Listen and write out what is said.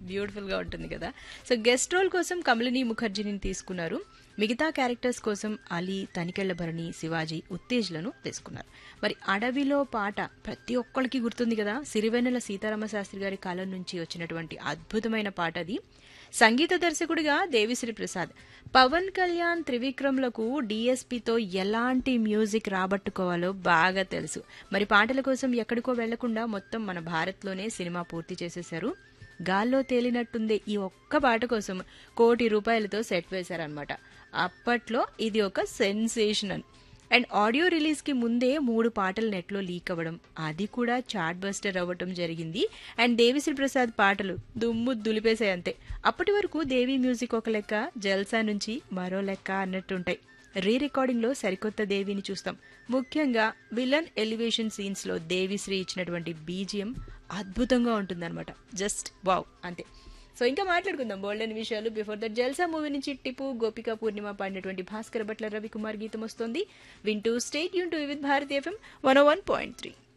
beautiful గా ఉంటుంది కదా సో గెస్ట్ రోల్ కోసం కమలిని ముఖర్జీని తీసుకున్నారు మిగతా క్యారెక్టర్స్ కోసం అలీ తనికెళ్ల భరణి శివాజీ ఉత్తేజ్లను తీసుకున్నారు మరి అడవిలో పాట ప్రతి ఒక్కరికి గుర్తుంది కదా సిరివెన్నెల సీతారామ శాస్త్రి గారి కాలం నుంచి వచ్చినటువంటి అద్భుతమైన పాట అది సంగీత దర్శకుడిగా దేవిశ్రీ ప్రసాద్ పవన్ కళ్యాణ్ త్రివిక్రమ్లకు డిఎస్పితో ఎలాంటి మ్యూజిక్ రాబట్టుకోవాలో బాగా తెలుసు మరి పాటల కోసం ఎక్కడికో వెళ్లకుండా మొత్తం మన భారత్లోనే సినిమా పూర్తి చేసేశారు గాల్లో తేలినట్టుందే ఈ ఒక్క పాట కోసం కోటి రూపాయలతో సెట్ వేశారనమాట అప్పట్లో ఇది ఒక సెన్సేషనల్ అండ్ ఆడియో రిలీజ్ కి ముందే మూడు పాటలు నెట్లో లీక్ అవ్వడం అది కూడా చాట్ బస్టర్ అవ్వటం జరిగింది అండ్ దేవిశ్రీ ప్రసాద్ పాటలు దుమ్ము దులిపేసాయి అంతే అప్పటి వరకు దేవి మ్యూజిక్ ఒక లెక్క జల్సా నుంచి మరో లెక్క అన్నట్టుంటాయి రీ రికార్డింగ్ లో సరికొత్త దేవిని చూస్తాం ముఖ్యంగా విలన్ ఎలివేషన్ సీన్స్ లో దేవిశ్రీ ఇచ్చినటువంటి బీజిఎం అద్భుతంగా ఉంటుందన్నమాట జస్ట్ వావ్ అంతే సో ఇంకా మాట్లాడుకుందాం బోల్డ్ అని విషయాలు బిఫోర్ దట్ జల్సా మూవీ నుంచి టిప్పు గోపిక పూర్ణిమ పాడినటువంటి భాస్కర్ భట్ల రవికుమార్ గీతం వస్తుంది వింటూ స్టేట్ యూన్ to with Bharat FM one one point three